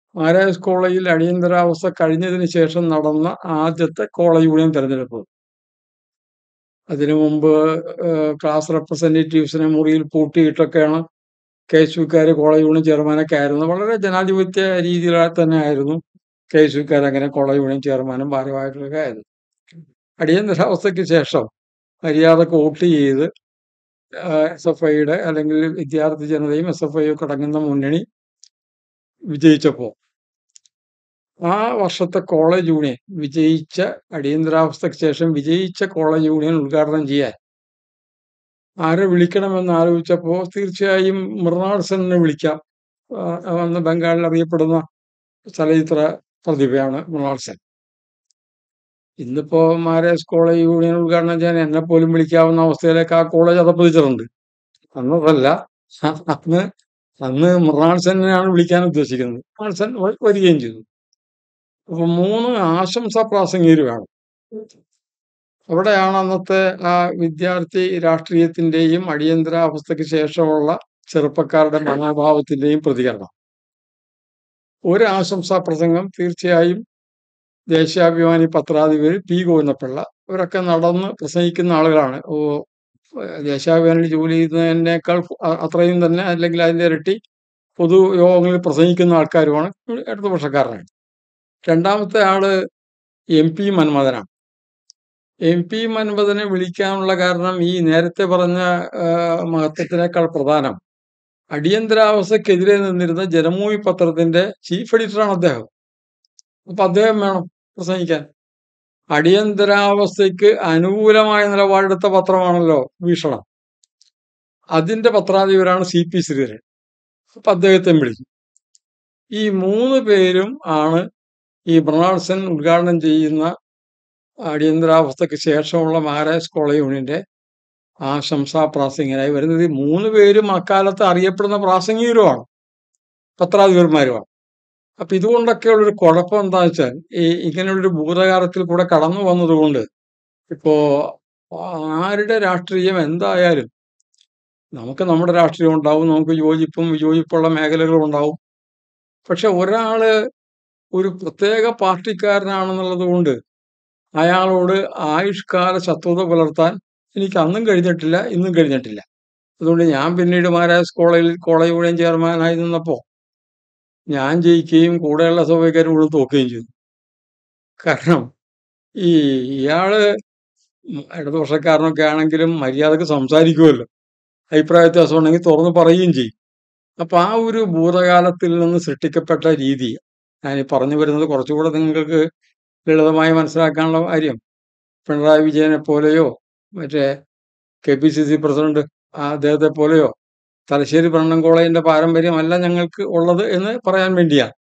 മഹാരാജാസ് കോളേജിൽ അടിയന്തരാവസ്ഥ കഴിഞ്ഞതിന് ശേഷം നടന്ന ആദ്യത്തെ കോളേജ് യൂണിയൻ തെരഞ്ഞെടുപ്പ് അതിനു മുമ്പ് ഏഹ്, ക്ലാസ് റെപ്രസെന്റേറ്റീവ്സിനെ മുറിയിൽ പൂട്ടിയിട്ടൊക്കെയാണ് കെ എസ് യുക്കാർ കോളേജ് യൂണിയൻ ചെയർമാനൊക്കെ ആയിരുന്നു വളരെ ജനാധിപത്യ രീതിയിൽ തന്നെ ആയിരുന്നു കെ എസ് യുക്കാർ അങ്ങനെ കോളേജ് യൂണിയൻ ചെയർമാനും ഭാരവാഹികളൊക്കെ ആയിരുന്നു അടിയന്തരാവസ്ഥയ്ക്ക് ശേഷം മര്യാദക്ക് വോട്ട് ചെയ്ത് എസ് എഫ് ഐയുടെ അല്ലെങ്കിൽ വിദ്യാർത്ഥി ജനതയും എസ് എഫ് ഐയും ഒക്കെ അടങ്ങുന്ന മുന്നണി വിജയിച്ചപ്പോൾ ആ വർഷത്തെ കോളേജ് യൂണിയൻ വിജയിച്ച അടിയന്തരാവസ്ഥയ്ക്ക് ശേഷം വിജയിച്ച കോളേജ് യൂണിയൻ ഉദ്ഘാടനം ചെയ്യാൻ ആരെ വിളിക്കണമെന്ന് ആലോചിച്ചപ്പോൾ തീർച്ചയായും മൃണാൾ സെന്നിനെ വിളിക്കാം ആ, അന്ന് ബംഗാളിൽ അറിയപ്പെടുന്ന ചലച്ചിത്ര പ്രതിഭയാണ് മൃണാൾ സെൻ ഇന്നിപ്പോ മാരേജ് കോളേജ് യൂണിയൻ ഉദ്ഘാടനം ചെയ്യാൻ എന്നെ പോലും വിളിക്കാവുന്ന അവസ്ഥയിലേക്ക് ആ കോളേജ് അതപ്പതിച്ചിട്ടുണ്ട് അന്നതല്ല അന്ന് അന്ന് മൃണാൾ സെന്നിനെയാണ് വിളിക്കാൻ ഉദ്ദേശിക്കുന്നത് മൃണാൾ സെൻ വ- വരികയും ചെയ്തു അപ്പൊ മൂന്ന് ആശംസാ പ്രാസംഗികർ വേണം അവിടെയാണ് അന്നത്തെ ആ വിദ്യാർത്ഥി രാഷ്ട്രീയത്തിന്റെയും അടിയന്തരാവസ്ഥയ്ക്ക് ശേഷമുള്ള ചെറുപ്പക്കാരുടെ മനോഭാവത്തിന്റെയും പ്രതികരണം ഒരു ആശംസാ പ്രസംഗം തീർച്ചയായും ദേശാഭിമാനി പത്രാധിപർ പി ഗോവിന്ദപിള്ള ഇവരൊക്കെ നടന്ന് പ്രസംഗിക്കുന്ന ആളുകളാണ് ഓ ദേശാഭിമാനിയിൽ ജോലി ചെയ്യുന്നതിനേക്കാൾ അ- അത്രയും തന്നെ അല്ലെങ്കിൽ അതിന്റെ ഇരട്ടി പൊതു യോഗങ്ങളിൽ പ്രസംഗിക്കുന്ന ആൾക്കാരുമാണ് ഇടതുപക്ഷക്കാരനാണ് രണ്ടാമത്തെ ആള് എം പി മന്മഥനാണ് എം പി മൻമഥനെ വിളിക്കാനുള്ള കാരണം ഈ നേരത്തെ പറഞ്ഞ ആ, മഹത്വത്തിനേക്കാൾ പ്രധാനം അടിയന്തരാവസ്ഥക്കെതിരെ നിന്നിരുന്ന ജനമൂവി പത്രത്തിന്റെ ചീഫ് എഡിറ്ററാണ് അദ്ദേഹം അപ്പൊ അദ്ദേഹം വേണം പ്രസംഗിക്കാൻ അടിയന്തരാവസ്ഥയ്ക്ക് അനുകൂലമായ നിലപാടെടുത്ത പത്രമാണല്ലോ വീക്ഷണം അതിന്റെ പത്രാധിപരാണ് സി പി ശ്രീധരൻ അപ്പൊ അദ്ദേഹത്തെ വിളിക്കും ഈ മൂന്ന് പേരും ആണ് ഈ മൃണാൾസൻ ഉദ്ഘാടനം ചെയ്യുന്ന അടിയന്തരാവസ്ഥയ്ക്ക് ശേഷമുള്ള മഹാരാജ് കോളേജ് യൂണിയന്റെ ആശംസാ പ്രാസംഗികരായി വരുന്നത് ഈ മൂന്ന് പേരും അക്കാലത്ത് അറിയപ്പെടുന്ന പ്രാസംഗികരുമാണ് പത്രാധിപന്മാരുമാണ് അപ്പൊ ഇതുകൊണ്ടൊക്കെയുള്ള ഒരു കുഴപ്പം എന്താ വെച്ചാൽ ഈ ഇങ്ങനെയുള്ളൊരു ഭൂതകാലത്തിൽ കൂടെ കടന്നു വന്നതുകൊണ്ട് ഇപ്പോ ആരുടെ രാഷ്ട്രീയം എന്തായാലും നമുക്ക് നമ്മുടെ രാഷ്ട്രീയം ഉണ്ടാവും നമുക്ക് യോജിപ്പും വിയോജിപ്പുള്ള മേഖലകളും ഉണ്ടാവും പക്ഷെ ഒരാള് ഒരു പ്രത്യേക പാർട്ടിക്കാരനാണെന്നുള്ളത് കൊണ്ട് അയാളോട് ആയുഷ്കാല ശത്രുത പുലർത്താൻ എനിക്ക് അന്നും കഴിഞ്ഞിട്ടില്ല ഇന്നും കഴിഞ്ഞിട്ടില്ല അതുകൊണ്ട് ഞാൻ പിന്നീട് മഹാരാജ് കോളേജിൽ കോളേജ് യൂണിയൻ ചെയർമാനായി നിന്നപ്പോ ഞാൻ ജയിക്കുകയും കൂടെയുള്ള സഭക്കാർ മുഴുവൻ തോക്കുകയും ചെയ്തു കാരണം ഈ ഇയാള് ഇടതുപക്ഷക്കാരനൊക്കെ ആണെങ്കിലും മര്യാദക്ക് സംസാരിക്കുമല്ലോ അഭിപ്രായ വ്യത്യാസം ഉണ്ടെങ്കിൽ തുറന്ന് പറയുകയും ചെയ്യും അപ്പൊ ആ ഒരു ഭൂതകാലത്തിൽ നിന്ന് സൃഷ്ടിക്കപ്പെട്ട രീതി ഞാൻ ഈ പറഞ്ഞു വരുന്നത് കുറച്ചുകൂടെ നിങ്ങൾക്ക് ലളിതമായി മനസ്സിലാക്കാനുള്ള കാര്യം പിണറായി വിജയനെ പോലെയോ മറ്റേ K P C C president ആ അദ്ദേഹത്തെ പോലെയോ തലശ്ശേരി ബ്രണ്ണൻ കോളേജിന്റെ പാരമ്പര്യമല്ല ഞങ്ങൾക്ക് ഉള്ളത് എന്ന് പറയാൻ വേണ്ടിയാണ്